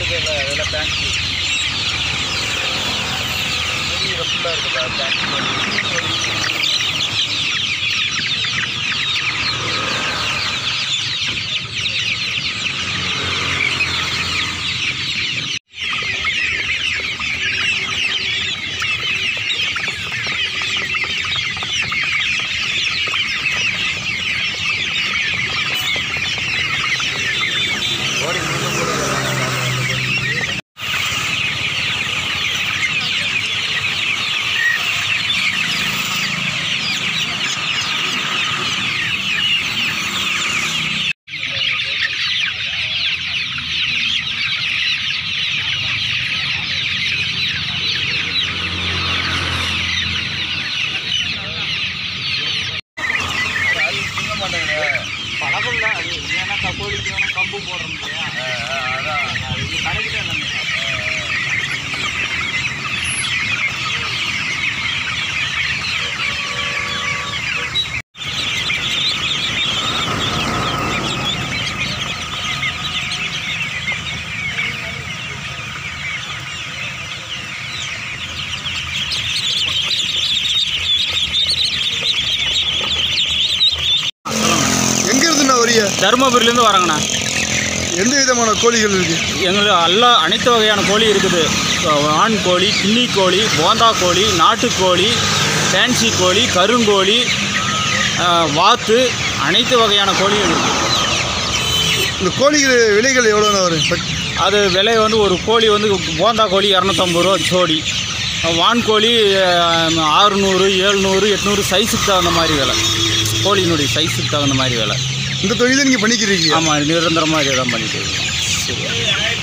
இருக்குது இதெல்லாம் பேண்ட் ஃபுல்லாக இருக்குதா பேண்ட் ஓடி முழுக்க போடுறது அது திங்க மாட்டேங்குது பழக்கம் இல்லை அது ஏன்னா க- கோழிக்கு வேணும் கம்பு போடுறோம் இல்லையா அதான் அது இது கடைக்கு தான் எல்லாமே எங்க இருந்துண்ணா வரீங்க தருமபுரியிலேருந்து வரோங்கண்ணா எந்த விதமான கோழிகள் இருக்கு எங்களுக்கு எல்லா அனைத்து வகையான கோழி இருக்குது ஆண் கோழி கிண்ணி கோழி போந்தா கோழி நாட்டுக்கோழி ஃபேன்சி கோழி கருங்கோழி அஹ், வாத்து அனைத்து வகையான கோழியும் இருக்குது இந்த கோழிகள் விலைகள் எவ்வளோண்ணா வரும் பட் அது விலை வந்து ஒரு கோழி வந்து போந்தா கோழி இரநூத்தம்பது ரூபா ஜோடி வான்கோழி ஆறுநூறு ஏழ்நூறு எட்நூறு சைஸுக்கு தகுந்த மாதிரி விலை கோழியினுடைய சைஸுக்கு தகுந்த மாதிரி விலை இந்த தொழிலை நீங்கள் பண்ணிக்கிறீங்க ஆமாம் நிரந்தரமாக இதை தான் பண்ணிட்டு இருக்கோம்